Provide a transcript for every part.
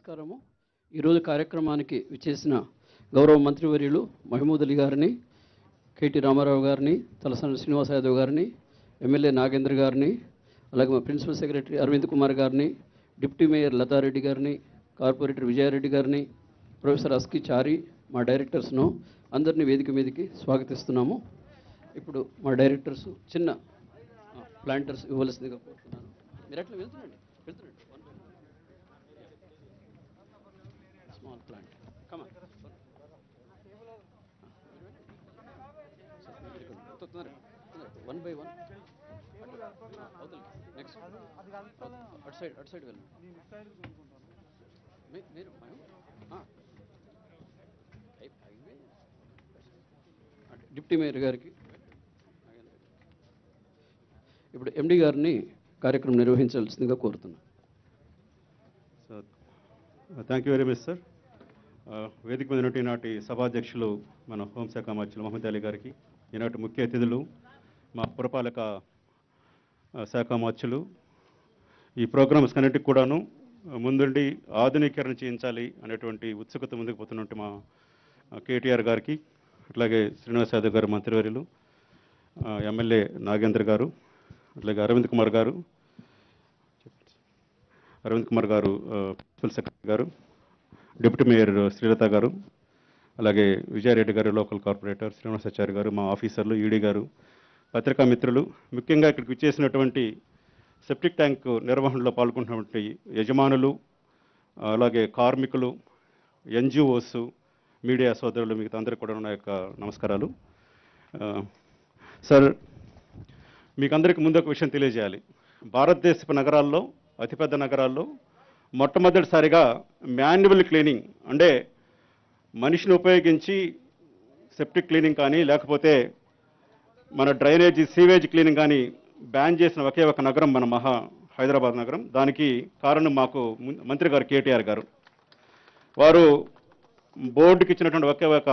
నమస్కారము ఈరోజు కార్యక్రమానికి విచ్చేసిన గౌరవ మంత్రివర్యులు మహమూద్ అలీ గారిని కేటీ రామారావు గారిని తలసాని శ్రీనివాస యాదవ్ గారిని ఎమ్మెల్యే నాగేంద్ర గారిని అలాగే మా ప్రిన్సిపల్ సెక్రటరీ అరవింద్ కుమార్ గారిని డిప్యూటీ మేయర్ లతారెడ్డి గారిని కార్పొరేటర్ విజయారెడ్డి గారిని ప్రొఫెసర్ అస్కి చారి మా డైరెక్టర్స్ను అందరినీ వేదిక మీదకి స్వాగతిస్తున్నాము ఇప్పుడు మా డైరెక్టర్స్ చిన్న ప్లాంటర్స్ ఇవ్వవలసిందిగా కోరుతున్నాను మీరు అట్లా వెళ్తుండండి వెళ్తుండండి small plant comma one by one next అటు సైడ్ అటు సైడ్ వెళ్ళండి మీ- మీరు ఆ. అయి- అయిపోయి. అటు డిప్యూటీ మేయర్ గారికి ఇప్పుడు ఎండి గారిని కార్యక్రమం నిర్వహించాల్సిందిగా కోరుతున్నాను sir thank you very much sir వేదిక మీద ఉన్నటువంటి నాటి సభాధ్యక్షులు మన హోంశాఖ మంత్రులు మహమ్మద్ అలీ గారికి ఈనాటి ముఖ్య అతిథులు మా పురపాలక ఆ, శాఖ మార్చులు ఈ ప్రోగ్రామ్స్ కన్నిటికి కూడాను ఆ, ముందుండి ఆధునీకరణ చేయించాలి అనేటువంటి ఉత్సుకత ముందుకు పోతున్నట్టు మా ఆ, కేటీఆర్ గారికి అట్లాగే శ్రీనివాస్ యాదవ్ గారు మంత్రివర్యులు ఆ, ఎమ్మెల్యే నాగేంద్ర గారు అట్లాగే అరవింద్ కుమార్ గారు అరవింద్ కుమార్ గారు ఆ, ప్రిన్సిపల్ సెక్రటరీ గారు డిప్యూటీ మేయర్ శ్రీలత గారు అలాగే విజయారెడ్డి గారు లోకల్ కార్పొరేటర్ శ్రీనివాసాచారి గారు మా ఆఫీసర్లు ఈడీ గారు పత్రికా మిత్రులు ముఖ్యంగా ఇక్కడికి విచ్చేసినటువంటి సెప్టిక్ ట్యాంక్ నిర్వహణలో పాల్గొంటున్నటువంటి యజమానులు అలాగే కార్మికులు ఎన్జిఓస్ మీడియా సోదరులు మిగతా అందరికీ కూడా నా యొక్క నమస్కారాలు ఆ, సార్ మీకు అందరికీ ముందు ఒక విషయం తెలియజేయాలి భారతదేశపు నగరాల్లో అతిపెద్ద నగరాల్లో మొట్టమొదటిసారిగా మాన్యువల్ క్లీనింగ్ అంటే మనిషిని ఉపయోగించి సెప్టిక్ క్లీనింగ్ కానీ లేకపోతే మన డ్రైనేజ్ సీవేజ్ క్లీనింగ్ కానీ బ్యాన్ చేసిన ఒకే ఒక నగరం మన మహా హైదరాబాద్ నగరం దానికి కారణం మాకు ము- మంత్రి గారు కేటీఆర్ గారు వారు బోర్డుకి ఇచ్చినటువంటి ఒకే ఒక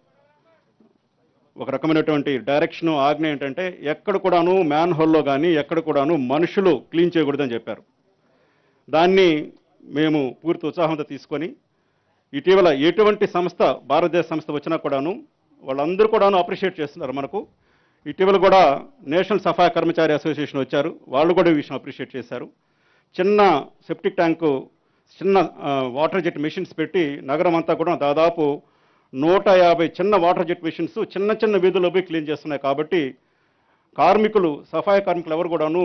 ఒక రకమైనటువంటి డైరెక్షన్ ఆజ్ఞ ఏంటంటే ఎక్కడ కూడాను మ్యాన్ హోల్లో కానీ ఎక్కడ కూడాను మనుషులు క్లీన్ చేయకూడదని చెప్పారు దాన్ని మేము పూర్తి ఉత్సాహంతో తీసుకొని ఇటీవల ఎటువంటి సంస్థ భారతదేశ సంస్థ వచ్చినా కూడాను వాళ్ళందరూ కూడాను అప్రిషియేట్ చేస్తున్నారు మనకు ఇటీవల కూడా నేషనల్ సఫాయి కర్మచారి అసోసియేషన్ వచ్చారు వాళ్ళు కూడా ఈ విషయం అప్రిషియేట్ చేశారు చిన్న సెప్టిక్ ట్యాంకు చిన్న ఆ, వాటర్ జెట్ మెషిన్స్ పెట్టి నగరం అంతా కూడా దాదాపు నూట యాభై చిన్న వాటర్ జెట్ మెషిన్స్ చిన్న చిన్న వీధుల్లో పోయి క్లీన్ చేస్తున్నాయి కాబట్టి కార్మికులు సఫాయి కార్మికులు ఎవరు కూడాను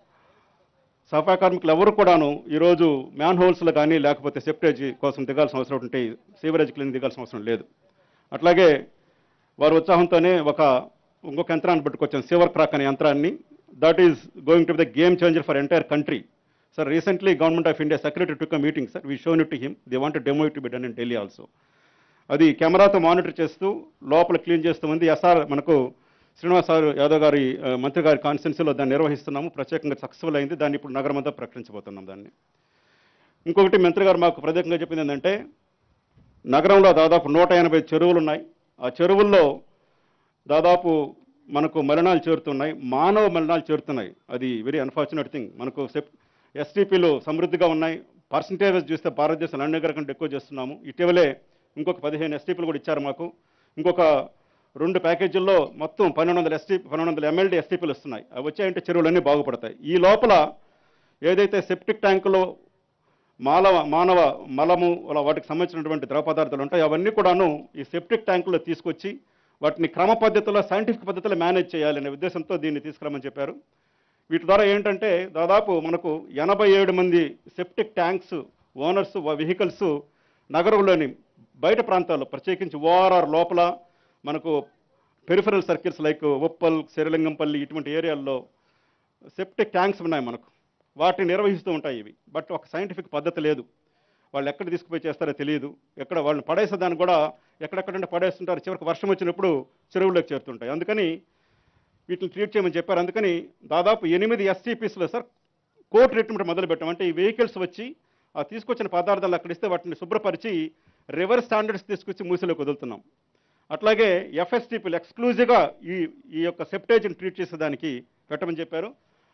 సఫాయి కార్మికులు ఎవరు కూడాను ఈరోజు మ్యాన్ హోల్స్లో కానీ లేకపోతే సెప్టేజ్ కోసం దిగాల్సిన అవసరం ఉంటే సీవరేజ్ క్లీన్ దిగాల్సిన అవసరం లేదు అట్లాగే వారి ఉత్సాహంతోనే ఒక ఇంకొక యంత్రాన్ని పట్టుకొచ్చాం సివర్ క్రాక్ అనే యంత్రాన్ని that is going to be the game changer for entire country sir recently government of India secretary took meeting sir we shown it to him they want demo it to be done in Delhi also అది కెమెరాతో monitor చేస్తూ లోపల clean చేస్తూ ఉంది SR మనకు శ్రీనివాస్ యాదవ్ గారి ఆ, మంత్రి గారి కాన్స్టిట్యున్సీలో దాన్ని నిర్వహిస్తున్నాము ప్రత్యేకంగా సక్సెస్ఫుల్ అయింది దాన్ని ఇప్పుడు నగరం అంతా ప్రకటించబోతున్నాం దాన్ని ఇంకొకటి మంత్రి గారు మాకు ప్రత్యేకంగా చెప్పింది ఏంటంటే నగరంలో దాదాపు నూట ఎనభై చెరువులు ఉన్నాయి ఆ చెరువుల్లో దాదాపు మనకు మలినాలు చేరుతున్నాయి మానవ మలినాలు చేరుతున్నాయి అది వెరీ అన్ఫార్చునేట్ థింగ్ మనకు సెప్ ఎస్టీపీలు సమృద్ధిగా ఉన్నాయి పర్సంటేజ్ చూస్తే భారతదేశం అన్ని దగ్గర కంటే ఎక్కువ చేస్తున్నాము ఇటీవలే ఇంకొక పదిహేను ఎస్టీపీలు కూడా ఇచ్చారు మాకు ఇంకొక రెండు ప్యాకేజీల్లో మొత్తం పన్నెండు వందల ఎస్టీ పన్నెండు వందల ఎమ్మెల్డీ ఎస్టీపీలు వస్తున్నాయి అవి వచ్చాయంటే చెరువులన్నీ బాగుపడతాయి ఈ లోపల ఏదైతే సెప్టిక్ ట్యాంకులో మానవ మానవ మలము అలా వాటికి సంబంధించినటువంటి ద్రవ పదార్థాలు ఉంటాయి అవన్నీ కూడాను ఈ సెప్టిక్ ట్యాంకులో తీసుకొచ్చి వాటిని క్రమ పద్ధతిలో సైంటిఫిక్ పద్ధతిలో మేనేజ్ చేయాలనే ఉద్దేశంతో దీన్ని తీసుకురామని చెప్పారు వీటి ద్వారా ఏంటంటే దాదాపు మనకు ఎనభై ఏడు మంది సెప్టిక్ ట్యాంక్స్ ఓనర్స్ వెహికల్స్ నగరంలోని బయట ప్రాంతాల్లో ప్రత్యేకించి ఓఆర్ఆర్ లోపల మనకు peripheral circles like Uppal Serilingampally ఇటువంటి ఏరియాల్లో సెప్టిక్ ట్యాంక్స్ ఉన్నాయి మనకు వాటిని నిర్వహిస్తూ ఉంటాయి ఇవి బట్ ఒక సైంటిఫిక్ పద్ధతి లేదు వాళ్ళు ఎక్కడ తీసుకుపోయి చేస్తారో తెలియదు ఎక్కడ వాళ్ళని పడేసేదాన్ని కూడా ఎక్కడెక్కడంటే పడేస్తుంటారు చివరికి వర్షం వచ్చినప్పుడు చెరువులోకి చేరుతుంటాయి అందుకని వీటిని ట్రీట్ చేయమని చెప్పారు అందుకని దాదాపు ఎనిమిది ఎస్టీపీస్లో సార్ కో ట్రీట్మెంట్ మొదలు పెట్టాం అంటే ఈ వెహికల్స్ వచ్చి ఆ తీసుకొచ్చిన పదార్థాలు అక్కడ ఇస్తే వాటిని శుభ్రపరిచి రివర్స్ స్టాండర్డ్స్ తీసుకొచ్చి మూసిలోకి వదులుతున్నాం అట్లాగే ఎఫ్ఎస్టీపీలు ఎక్స్క్లూజివ్గా ఈ ఈ యొక్క సెప్టేజ్ని ట్రీట్ చేసేదానికి పెట్టమని చెప్పారు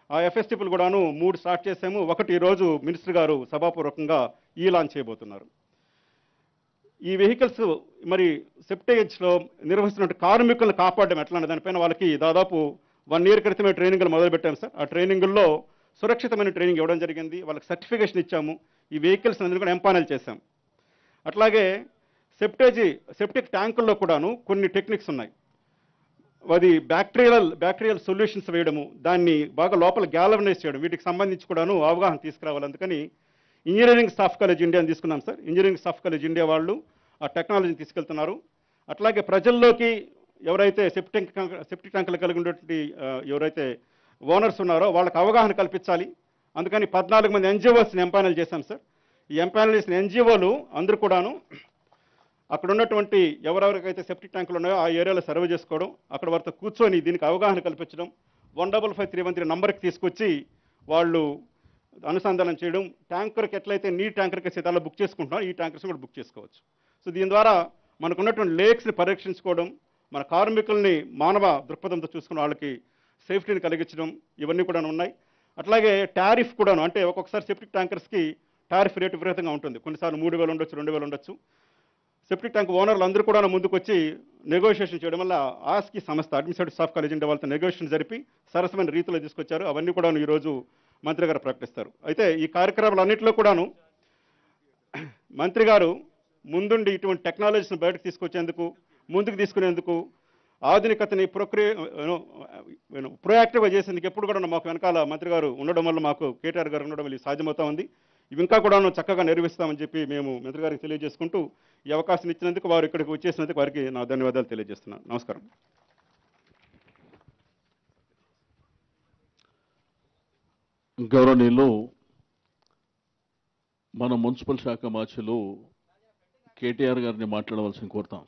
ఆ ఎఫ్ఎస్టిపులు కూడాను మూడు స్టార్ట్ చేసాము ఒకటి ఈరోజు మినిస్టర్ గారు సభాపూర్వకంగా ఈ లాంచ్ చేయబోతున్నారు ఈ వెహికల్స్ మరి సెప్టేజ్లో నిర్వహిస్తున్న కార్మికులను కాపాడడం ఎట్లా అనే దానిపైన వాళ్ళకి దాదాపు వన్ ఇయర్ క్రితమే ట్రైనింగ్లు మొదలుపెట్టాం సార్ ఆ ట్రైనింగుల్లో సురక్షితమైన ట్రైనింగ్ ఇవ్వడం జరిగింది వాళ్ళకి సర్టిఫికేషన్ ఇచ్చాము ఈ వెహికల్స్ అందరూ కూడా ఎంపానల్ చేశాం అట్లాగే సెప్టేజీ సెప్టిక్ ట్యాంకుల్లో కూడాను కొన్ని టెక్నిక్స్ ఉన్నాయి అది బ్యాక్టీరియల్ బ్యాక్టీరియల్ సొల్యూషన్స్ వేయడము దాన్ని బాగా లోపల గ్యాలవనైజ్ చేయడం వీటికి సంబంధించి కూడాను అవగాహన తీసుకురావాలి అందుకని ఇంజనీరింగ్ స్టాఫ్ కాలేజ్ ఇండియాని తీసుకున్నాం sir engineering staff college India వాళ్ళు ఆ టెక్నాలజీని తీసుకెళ్తున్నారు అట్లాగే ప్రజల్లోకి ఎవరైతే సెప్టిక్ సెప్టిక్ ట్యాంకులు కలిగి ఉన్నటువంటి ఆ, ఎవరైతే ఓనర్స్ ఉన్నారో వాళ్ళకి అవగాహన కల్పించాలి అందుకని పద్నాలుగు మంది ఎన్జిఓస్ని ఎంపానల్ చేశాం సార్ ఈ ఎంపానల్ చేసిన ఎన్జిఓలు అందరూ కూడాను అక్కడ ఉన్నటువంటి ఎవరెవరికైతే సెప్టిక్ ట్యాంకులు ఉన్నాయో ఆ ఏరియాలో సర్వే చేసుకోవడం అక్కడ వారితో కూర్చొని దీనికి అవగాహన కల్పించడం one double five three one three నంబర్కి తీసుకొచ్చి వాళ్ళు అనుసంధానం చేయడం ట్యాంకర్కి ఎట్లయితే నీ ట్యాంకర్కి సీతాలో బుక్ చేసుకుంటున్నాం ఈ ట్యాంకర్స్ కూడా బుక్ చేసుకోవచ్చు సో దీని ద్వారా మనకు ఉన్నటువంటి లేక్స్ని పరీక్షించుకోవడం మన కార్మికుల్ని మానవ దృక్పథంతో చూసుకున్న వాళ్ళకి సేఫ్టీని కలిగించడం ఇవన్నీ కూడా ఉన్నాయి అట్లాగే టారిఫ్ కూడాను అంటే ఒక్కొక్కసారి సెప్టిక్ ట్యాంకర్స్కి టారిఫ్ రేటు విపరీతంగా ఉంటుంది కొన్నిసార్లు మూడు వేలు ఉండొచ్చు రెండు వేలు ఉండొచ్చు సెప్టిక్ ట్యాంక్ ఓనర్లు అందరూ కూడా ముందుకు వచ్చి నెగోషియేషన్ చేయడం వల్ల ఆస్కి సంస్థ అడ్మినిస్ట్రేటివ్ స్టాఫ్ కాలేజ్ ఇండియా వాళ్ళతో నెగోషియేషన్ జరిపి సరసమైన రీతిలో తీసుకొచ్చారు అవన్నీ కూడా ఈరోజు మంత్రి గారు ప్రకటిస్తారు అయితే ఈ కార్యక్రమాలన్నింటిలో కూడాను మంత్రి గారు ముందుండి ఇటువంటి టెక్నాలజీస్ని బయటకు తీసుకొచ్చేందుకు ముందుకు తీసుకునేందుకు ఆధునికతని ప్రొక్రియ ప్రొయాక్టివ్గా చేసేందుకు ఎప్పుడు కూడా మాకు వెనకాల మంత్రి గారు ఉండడం వల్ల మాకు కేటీఆర్ గారు ఉండడం వల్ల ఇది సాధ్యమవుతా ఉంది ఇవి ఇంకా కూడా చక్కగా నిర్వహిస్తామని చెప్పి మేము మంత్రి గారికి తెలియజేసుకుంటూ ఈ అవకాశం ఇచ్చినందుకు వారు ఇక్కడికి వచ్చేసినందుకు వారికి నా ధన్యవాదాలు తెలియజేస్తున్నాను నమస్కారం గౌరవనీయులు మన మున్సిపల్ శాఖ మార్చులు కేటీఆర్ గారిని మాట్లాడవలసిన కోరుతాం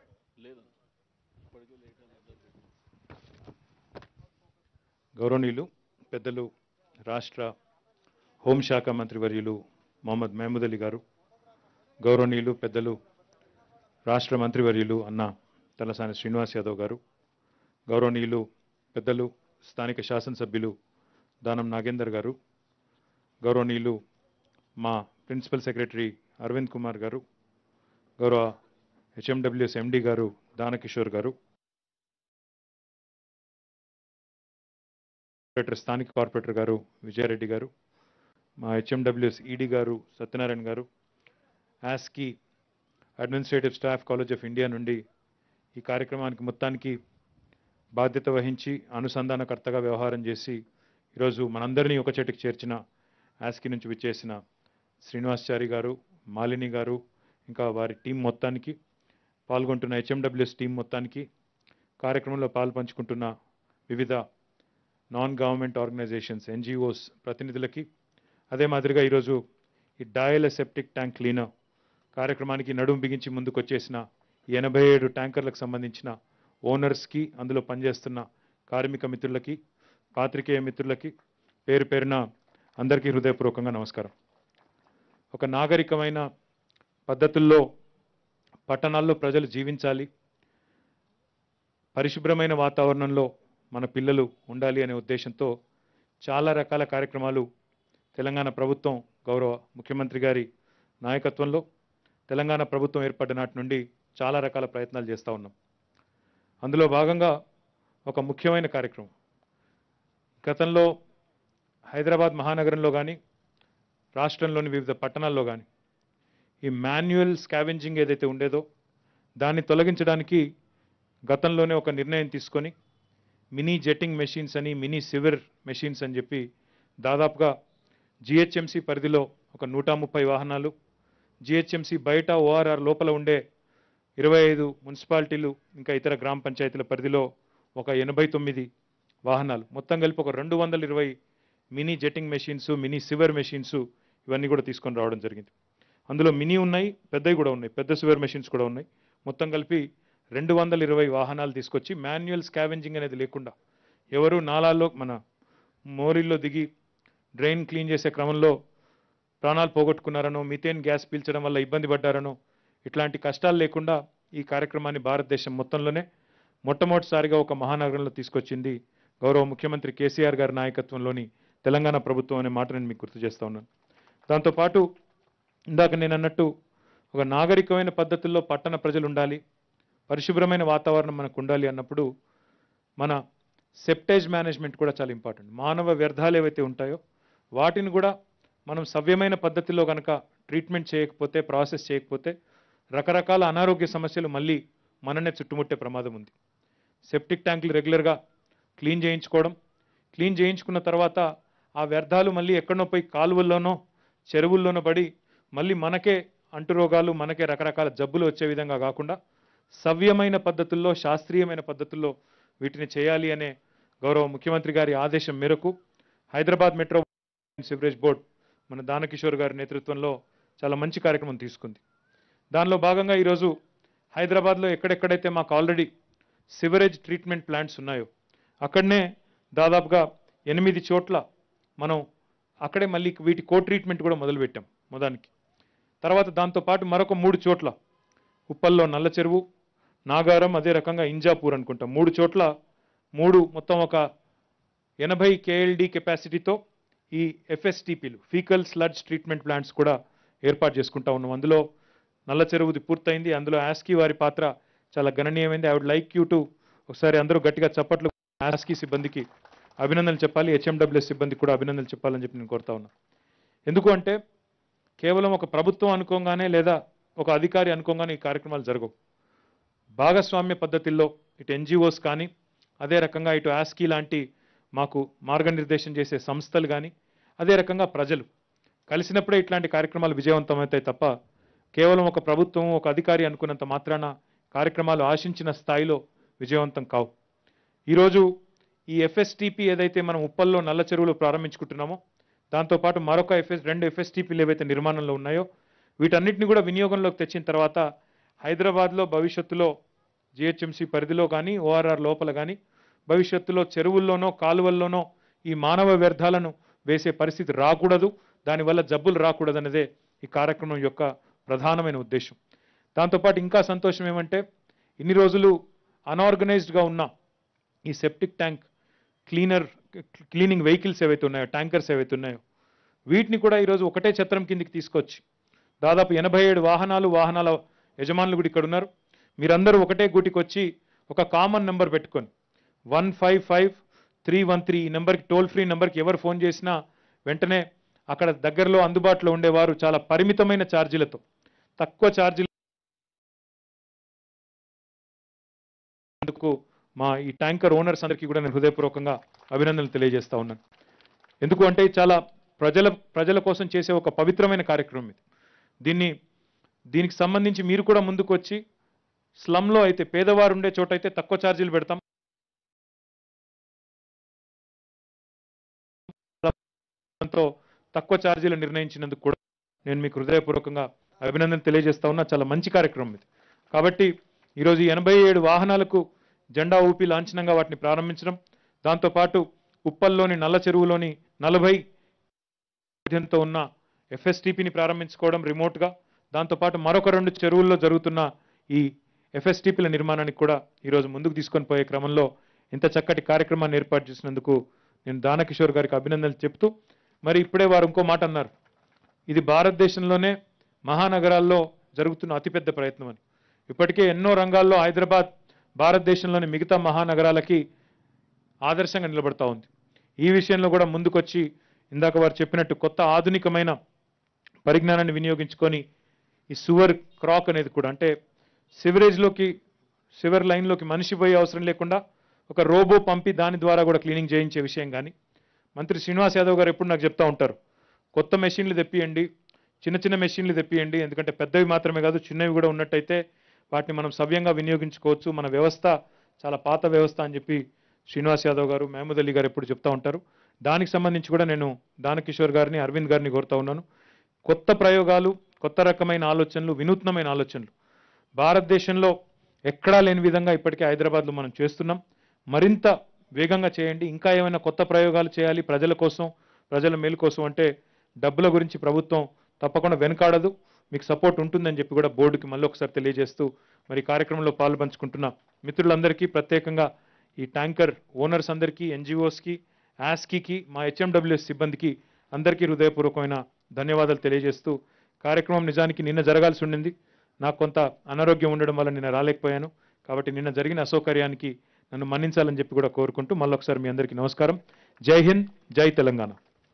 గౌరవనీయులు పెద్దలు రాష్ట్ర హోంశాఖ మంత్రివర్యులు మొహమ్మద్ మహమూద్ అలీ గారు గౌరవనీయులు పెద్దలు రాష్ట్ర మంత్రివర్యులు అన్న తలసాని శ్రీనివాస్ యాదవ్ గారు గౌరవనీయులు పెద్దలు స్థానిక శాసనసభ్యులు దానం నాగేందర్ గారు గౌరవనీయులు మా ప్రిన్సిపల్ సెక్రటరీ అరవింద్ కుమార్ గారు గౌరవ హెచ్ఎండబ్ల్యూఎస్ ఎండి గారు దానకిషోర్ గారు కార్పొరేటర్ స్థానిక కార్పొరేటర్ గారు విజయారెడ్డి గారు మా హెచ్ఎండబ్ల్యూఎస్ ఈడీ గారు సత్యనారాయణ గారు ASCI administrative staff college of India నుండి ఈ కార్యక్రమానికి మొత్తానికి బాధ్యత వహించి అనుసంధానకర్తగా వ్యవహారం చేసి ఈరోజు మనందరినీ ఒక చెట్టుకు చేర్చిన యాస్కి నుంచి విచ్చేసిన శ్రీనివాసాచారి గారు మాలిని గారు ఇంకా వారి టీం మొత్తానికి పాల్గొంటున్న హెచ్ఎండబ్ల్యూఎస్ టీం మొత్తానికి కార్యక్రమంలో పాల్పంచుకుంటున్న వివిధ నాన్ గవర్నమెంట్ ఆర్గనైజేషన్స్ ఎన్జిఓస్ ప్రతినిధులకి అదే మాదిరిగా ఈరోజు ఈ డయల్ సెప్టిక్ ట్యాంక్ క్లీనర్ కార్యక్రమానికి నడుం బిగించి ముందుకు వచ్చేసిన ఈ ఎనభై ఏడు ట్యాంకర్లకు సంబంధించిన ఓనర్స్కి అందులో పనిచేస్తున్న కార్మిక మిత్రులకి పాత్రికేయ మిత్రులకి పేరు పేరున అందరికీ హృదయపూర్వకంగా నమస్కారం ఒక నాగరికమైన పద్ధతుల్లో పట్టణాల్లో ప్రజలు జీవించాలి పరిశుభ్రమైన వాతావరణంలో మన పిల్లలు ఉండాలి అనే ఉద్దేశంతో చాలా రకాల కార్యక్రమాలు తెలంగాణ ప్రభుత్వం గౌరవ ముఖ్యమంత్రి గారి నాయకత్వంలో తెలంగాణ ప్రభుత్వం ఏర్పడిన నాటి నుండి చాలా రకాల ప్రయత్నాలు చేస్తూ ఉన్నాం అందులో భాగంగా ఒక ముఖ్యమైన కార్యక్రమం గతంలో హైదరాబాద్ మహానగరంలో కానీ రాష్ట్రంలోని వివిధ పట్టణాల్లో కానీ ఈ మాన్యువల్ స్కావెంజింగ్ ఏదైతే ఉండేదో దాన్ని తొలగించడానికి గతంలోనే ఒక నిర్ణయం తీసుకొని మినీ జెట్టింగ్ మెషిన్స్ అని మినీ సివర్ మెషిన్స్ అని చెప్పి దాదాపుగా జిహెచ్ఎంసి పరిధిలో ఒక నూట ముప్పై వాహనాలు జిహెచ్ఎంసి బయట ఓఆర్ఆర్ లోపల ఉండే ఇరవై ఐదు మున్సిపాలిటీలు ఇంకా ఇతర గ్రామ పంచాయతీల పరిధిలో ఒక ఎనభై తొమ్మిది వాహనాలు మొత్తం కలిపి ఒక రెండు వందల ఇరవై mini jetting machines mini sewer machines ఇవన్నీ కూడా తీసుకొని రావడం జరిగింది అందులో మినీ ఉన్నాయి పెద్దవి కూడా ఉన్నాయి పెద్ద సివర్ మెషిన్స్ కూడా ఉన్నాయి మొత్తం కలిపి రెండు వందల ఇరవై వాహనాలు తీసుకొచ్చి మాన్యువల్ స్కావెంజింగ్ అనేది లేకుండా ఎవరు నాలాల్లో మన మోరీల్లో దిగి డ్రైన్ క్లీన్ చేసే క్రమంలో ప్రాణాలు పోగొట్టుకున్నారనో మిథేన్ గ్యాస్ పీల్చడం వల్ల ఇబ్బంది పడ్డారనో ఇట్లాంటి కష్టాలు లేకుండా ఈ కార్యక్రమాన్ని భారతదేశం మొత్తంలోనే మొట్టమొదటిసారిగా ఒక మహానగరంలో తీసుకొచ్చింది గౌరవ ముఖ్యమంత్రి కేసీఆర్ గారి నాయకత్వంలోని తెలంగాణ ప్రభుత్వం అనే మాట నేను మీకు గుర్తు చేస్తా ఉన్నాను దాంతోపాటు ఇందాక నేను అన్నట్టు ఒక నాగరికమైన పద్ధతుల్లో పట్టణ ప్రజలు ఉండాలి పరిశుభ్రమైన వాతావరణం మనకు ఉండాలి అన్నప్పుడు మన సెప్టేజ్ మేనేజ్మెంట్ కూడా చాలా ఇంపార్టెంట్ మానవ వ్యర్థాలు ఏవైతే ఉంటాయో వాటిని కూడా మనం సవ్యమైన పద్ధతిలో కనుక ట్రీట్మెంట్ చేయకపోతే ప్రాసెస్ చేయకపోతే రకరకాల అనారోగ్య సమస్యలు మళ్ళీ మననే చుట్టుముట్టే ప్రమాదం ఉంది సెప్టిక్ ట్యాంకులు రెగ్యులర్గా క్లీన్ చేయించుకోవడం క్లీన్ చేయించుకున్న తర్వాత ఆ వ్యర్థాలు మళ్ళీ ఎక్కడనో పోయి కాలువల్లోనో చెరువుల్లోనో పడి మళ్ళీ మనకే అంటురోగాలు మనకే రకరకాల జబ్బులు వచ్చే విధంగా కాకుండా సవ్యమైన పద్ధతుల్లో శాస్త్రీయమైన పద్ధతుల్లో వీటిని చేయాలి అనే గౌరవ ముఖ్యమంత్రి గారి ఆదేశం మేరకు హైదరాబాద్ మెట్రో సివరేజ్ బోర్డ్ మన దానకిషోర్ గారి నేతృత్వంలో చాలా మంచి కార్యక్రమం తీసుకుంది దానిలో భాగంగా ఈరోజు హైదరాబాద్లో ఎక్కడెక్కడైతే మాకు ఆల్రెడీ సివరేజ్ ట్రీట్మెంట్ ప్లాంట్స్ ఉన్నాయో అక్కడనే దాదాపుగా ఎనిమిది చోట్ల మనం అక్కడే మళ్ళీ వీటి కో ట్రీట్మెంట్ కూడా మొదలుపెట్టాం మొదానికి తర్వాత దాంతోపాటు మరొక మూడు చోట్ల ఉప్పల్లో నల్ల చెరువు నాగారం అదే రకంగా ఇంజాపూర్ అనుకుంటాం మూడు చోట్ల మూడు మొత్తం ఒక ఎనభై కేఎల్డి కెపాసిటీతో ఈ ఎఫ్ఎస్టిపిలు ఫీకల్ స్లడ్జ్ ట్రీట్మెంట్ ప్లాంట్స్ కూడా ఏర్పాటు చేసుకుంటా ఉన్నాం అందులో నల్ల చెరువుది పూర్తయింది అందులో ఆస్కీ వారి పాత్ర చాలా గణనీయమైంది I would like you to ఒకసారి అందరూ గట్టిగా చప్పట్లు ఆస్కీ సిబ్బందికి అభినందనలు చెప్పాలి హెచ్ఎండబ్ల్యూఎస్ సిబ్బందికి కూడా అభినందనలు చెప్పాలని చెప్పి నేను కోరుతా ఉన్నా ఎందుకు అంటే కేవలం ఒక ప్రభుత్వం అనుకోగానే లేదా ఒక అధికారి అనుకోగానే ఈ కార్యక్రమాలు జరగవు భాగస్వామ్య పద్ధతిలో ఇటు ఎన్జిఓస్ కానీ అదే రకంగా ఇటు ఆస్కీ లాంటి మాకు మార్గనిర్దేశం చేసే సంస్థలు కానీ అదే రకంగా ప్రజలు కలిసినప్పుడే ఇట్లాంటి కార్యక్రమాలు విజయవంతమవుతాయి తప్ప కేవలం ఒక ప్రభుత్వం ఒక అధికారి అనుకున్నంత మాత్రాన కార్యక్రమాలు ఆశించిన స్థాయిలో విజయవంతం కావు ఈరోజు ఈ ఎఫ్ఎస్టిపి ఏదైతే మనం ఉప్పల్లో నల్ల చెరువులో ప్రారంభించుకుంటున్నామో దాంతోపాటు మరొక ఎఫ్ఎస్ రెండు ఎఫ్ఎస్టిపిలు ఏవైతే నిర్మాణంలో ఉన్నాయో వీటన్నిటిని కూడా వినియోగంలోకి తెచ్చిన తర్వాత హైదరాబాద్లో భవిష్యత్తులో జిహెచ్ఎంసీ పరిధిలో కానీ ఓఆర్ఆర్ లోపల కానీ భవిష్యత్తులో చెరువుల్లోనో కాలువల్లోనో ఈ మానవ వ్యర్థాలను వేసే పరిస్థితి రాకూడదు దానివల్ల జబ్బులు రాకూడదన్నదే ఈ కార్యక్రమం యొక్క ప్రధానమైన ఉద్దేశం దాంతోపాటు ఇంకా సంతోషం ఏమంటే ఇన్ని రోజులు అనార్గనైజ్డ్గా ఉన్న ఈ septic tank cleaner cleaning vehicles ఏవైతే ఉన్నాయో ట్యాంకర్స్ ఏవైతే ఉన్నాయో వీటిని కూడా ఈరోజు ఒకటే ఛత్రం కిందికి తీసుకొచ్చి దాదాపు ఎనభై ఏడు వాహనాలు వాహనాల యజమానులు కూడా ఇక్కడ ఉన్నారు మీరందరూ ఒకటే గూటికి వచ్చి ఒక కామన్ నెంబర్ పెట్టుకొని one five five three one three ఈ నెంబర్కి టోల్ ఫ్రీ నెంబర్కి ఎవరు ఫోన్ చేసినా వెంటనే అక్కడ దగ్గరలో అందుబాటులో ఉండేవారు చాలా పరిమితమైన ఛార్జీలతో తక్కువ ఛార్జీలు అందుకు మా ఈ ట్యాంకర్ ఓనర్స్ అందరికీ కూడా నేను హృదయపూర్వకంగా అభినందనలు తెలియజేస్తా ఉన్నాను ఎందుకు అంటే ఇది చాలా ప్రజల ప్రజల కోసం చేసే ఒక పవిత్రమైన కార్యక్రమం ఇది దీన్ని దీనికి సంబంధించి మీరు కూడా ముందుకు వచ్చి స్లమ్లో అయితే పేదవారు ఉండే చోట అయితే తక్కువ ఛార్జీలు పెడతాం దాంతో తక్కువ ఛార్జీలు నిర్ణయించినందుకు కూడా నేను మీకు హృదయపూర్వకంగా అభినందన తెలియజేస్తా ఉన్నా చాలా మంచి కార్యక్రమం ఇది కాబట్టి ఈరోజు ఎనభై ఏడు వాహనాలకు జెండా ఊపి లాంఛనంగా వాటిని ప్రారంభించడం దాంతోపాటు ఉప్పల్లోని నల్ల చెరువులోని నలభై సామర్థ్యంతో ఉన్న ఎఫ్ఎస్టిపిని ప్రారంభించుకోవడం రిమోట్గా దాంతోపాటు మరొక రెండు చెరువుల్లో జరుగుతున్న ఈ ఎఫ్ఎస్టిపిల నిర్మాణానికి కూడా ఈరోజు ముందుకు తీసుకొని పోయే క్రమంలో ఇంత చక్కటి కార్యక్రమాన్ని ఏర్పాటు చేసినందుకు నేను దానకిషోర్ గారికి అభినందనలు చెప్తూ మరి ఇప్పుడే వారు ఇంకో మాట అన్నారు ఇది భారతదేశంలోనే మహానగరాల్లో జరుగుతున్న అతిపెద్ద ప్రయత్నం అని ఇప్పటికే ఎన్నో రంగాల్లో హైదరాబాద్ భారతదేశంలోని మిగతా మహానగరాలకి ఆదర్శంగా నిలబడతా ఉంది ఈ విషయంలో కూడా ముందుకొచ్చి ఇందాక వారు చెప్పినట్టు కొత్త ఆధునికమైన పరిజ్ఞానాన్ని వినియోగించుకొని ఈ సువర్ క్రాక్ అనేది కూడా అంటే సివరేజ్లోకి సివర్ లైన్లోకి మనిషి పోయే అవసరం లేకుండా ఒక రోబో పంపి దాని ద్వారా కూడా క్లీనింగ్ చేయించే విషయం కానీ మంత్రి శ్రీనివాస్ యాదవ్ గారు ఎప్పుడు నాకు చెప్తా ఉంటారు కొత్త మెషిన్లు తెప్పియండి చిన్న చిన్న మెషిన్లు తెప్పియండి ఎందుకంటే పెద్దవి మాత్రమే కాదు చిన్నవి కూడా ఉన్నట్టయితే వాటిని మనం సవ్యంగా వినియోగించుకోవచ్చు మన వ్యవస్థ చాలా పాత వ్యవస్థ అని చెప్పి శ్రీనివాస్ యాదవ్ గారు మహమూద్ అలీ గారు ఎప్పుడు చెప్తా ఉంటారు దానికి సంబంధించి కూడా నేను దానకిషోర్ గారిని అరవింద్ గారిని కోరుతా ఉన్నాను కొత్త ప్రయోగాలు కొత్త రకమైన ఆలోచనలు వినూత్నమైన ఆలోచనలు భారతదేశంలో ఎక్కడా లేని విధంగా ఇప్పటికే హైదరాబాద్లో మనం చేస్తున్నాం మరింత వేగంగా చేయండి ఇంకా ఏమైనా కొత్త ప్రయోగాలు చేయాలి ప్రజల కోసం ప్రజల మేలు కోసం అంటే డబ్బుల గురించి ప్రభుత్వం తప్పకుండా వెనకాడదు మీకు సపోర్ట్ ఉంటుందని చెప్పి కూడా బోర్డుకి మళ్ళీ ఒకసారి తెలియజేస్తూ మరి ఈ కార్యక్రమంలో పాలు పంచుకుంటున్న మిత్రులందరికీ ప్రత్యేకంగా ఈ ట్యాంకర్ ఓనర్స్ అందరికీ ఎన్జిఓస్కి యాస్కీకి మా హెచ్ఎండబ్ల్యూఎస్ సిబ్బందికి అందరికీ హృదయపూర్వకమైన ధన్యవాదాలు తెలియజేస్తూ కార్యక్రమం నిజానికి నిన్న జరగాల్సి ఉండింది నాకు కొంత అనారోగ్యం ఉండడం వల్ల నిన్న రాలేకపోయాను కాబట్టి నిన్న జరిగిన అసౌకర్యానికి నన్ను మన్నించాలని చెప్పి కూడా కోరుకుంటూ మళ్ళొకసారి మీ అందరికీ నమస్కారం జై హింద్ జై తెలంగాణ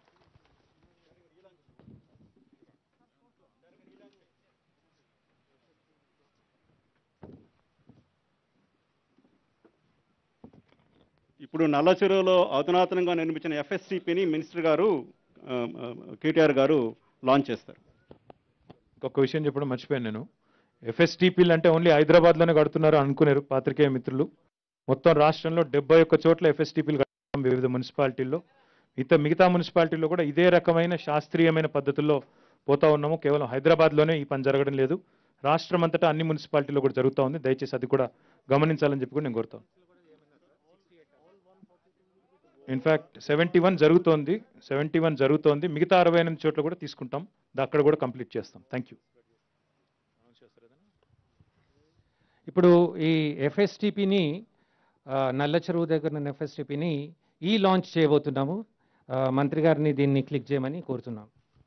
ఇప్పుడు నల్ల చెరువులో అధునాతనంగా నిర్మించిన ఎఫ్ఎస్సిపిని మినిస్టర్ గారు ఆ, ఆ, కేటీఆర్ గారు లాంచ్ చేస్తారు ఇంకొక విషయం చెప్పడం మర్చిపోయాను నేను ఎఫ్ఎస్టీపీలు అంటే ఓన్లీ హైదరాబాద్లోనే కడుతున్నారు అనుకున్నారు పాత్రికేయ మిత్రులు మొత్తం రాష్ట్రంలో డెబ్బై ఒక్క చోట్ల ఎఫ్ఎస్టీపీలు కడతాం వివిధ మున్సిపాలిటీల్లో మిగతా మిగతా మున్సిపాలిటీల్లో కూడా ఇదే రకమైన శాస్త్రీయమైన పద్ధతుల్లో పోతా ఉన్నాము కేవలం హైదరాబాద్లోనే ఈ పని జరగడం లేదు రాష్ట్రం అంతటా అన్ని మున్సిపాలిటీల్లో కూడా జరుగుతూ ఉంది దయచేసి అది కూడా గమనించాలని చెప్పి కూడా నేను కోరుతాను ఇన్ఫ్యాక్ట్ సెవెంటీ వన్ జరుగుతోంది సెవెంటీ వన్ జరుగుతోంది మిగతా అరవై ఎనిమిది చోట్ల కూడా తీసుకుంటాం దా- అక్కడ కూడా కంప్లీట్ చేస్తాం థ్యాంక్ యూ ఇప్పుడు ఈ ఎఫ్ఎస్టిపిని నల్ల చెరువు దగ్గర ఉన్న ఎఫ్ఎస్టిపిని ఈ లాంచ్ చేయబోతున్నాము ఆ, మంత్రి గారిని దీన్ని క్లిక్ చేయమని కోరుతున్నాం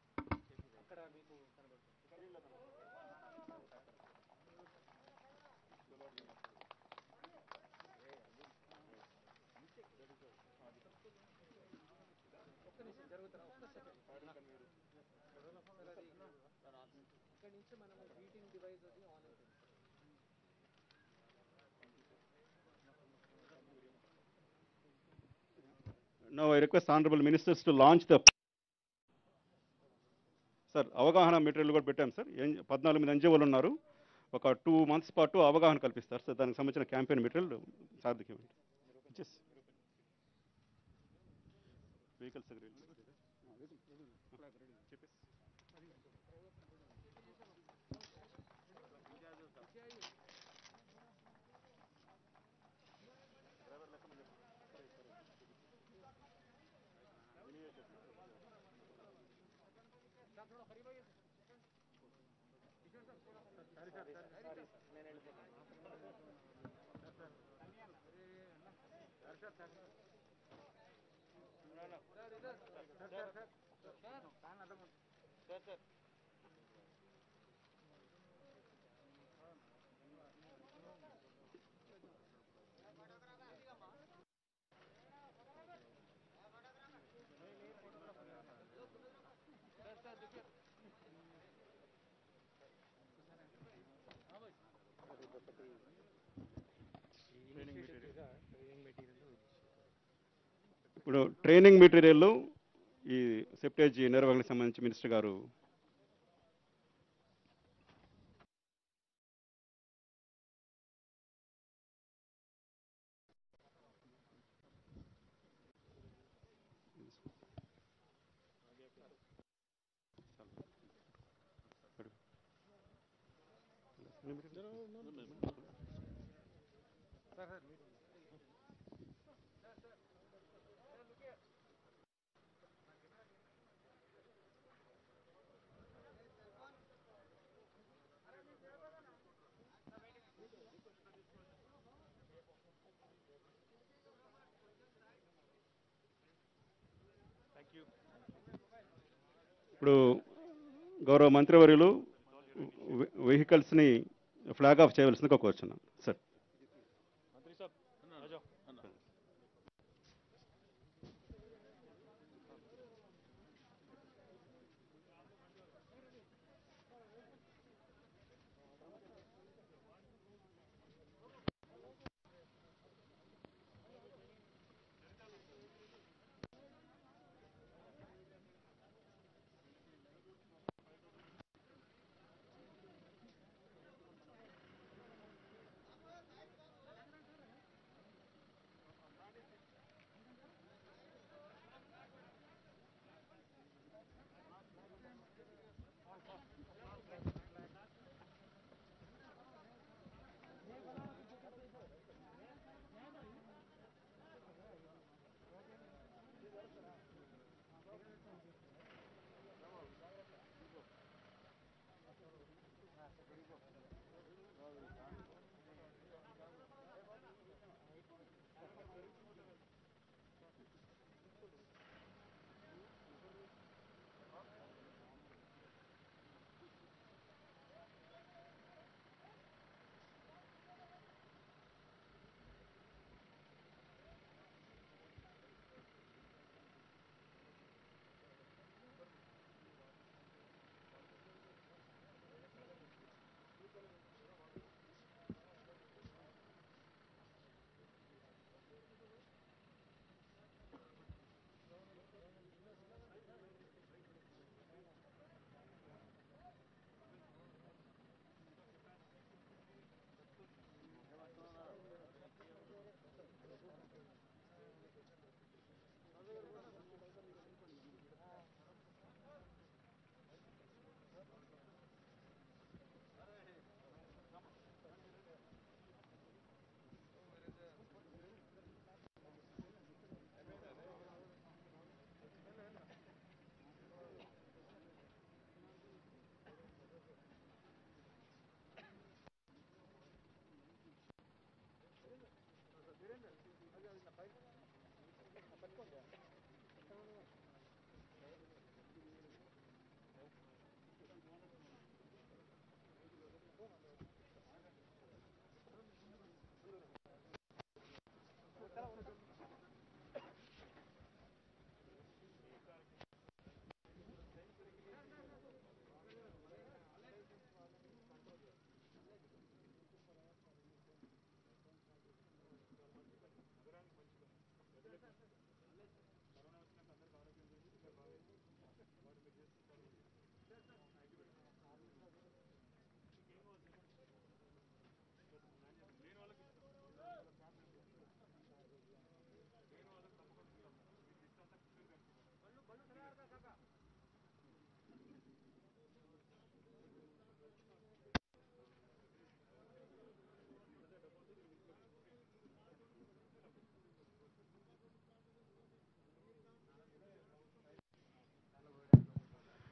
no I request honourable ministers to launch the sir అవగాహన మెటీరియల్ కూడా పెట్టాం సార్ ఎన్- పద్నాలుగు మంది ఎన్జిఓలు ఉన్నారు ఒక టూ మంత్స్ పాటు అవగాహన కల్పిస్తారు సార్ దానికి సంబంధించిన క్యాంపెయిన్ మెటీరియల్ సార్థకి ఇవ్వండి వెహికల్స్ ఇప్పుడు ట్రైనింగ్ మెటీరియల్ ఈ సెప్టేజ్ నిర్వహణకు సంబంధించి మినిస్టర్ గారు ఇప్పుడు గౌరవ మంత్రివర్యులు వె- వెహికల్స్ని ఫ్లాగ్ ఆఫ్ చేయవలసిందిగా కోరుచున్నాను సార్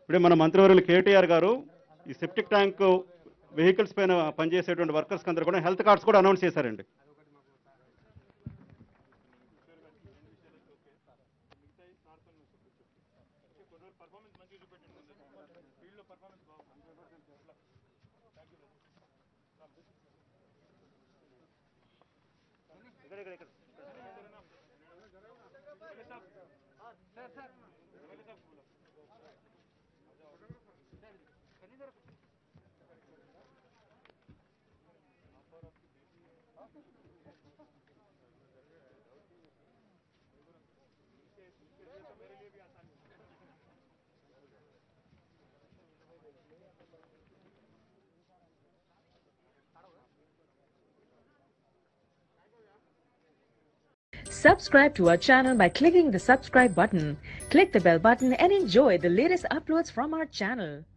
ఇప్పుడే మన మంత్రివర్యులు కేటీఆర్ గారు ఈ సెప్టిక్ ట్యాంక్ వెహికల్స్ పైన పనిచేసేటువంటి వర్కర్స్కి అందరూ కూడా హెల్త్ కార్డ్స్ కూడా అనౌన్స్ చేశారండి Subscribe to our channel by clicking the subscribe button. Click the bell button and enjoy the latest uploads from our channel.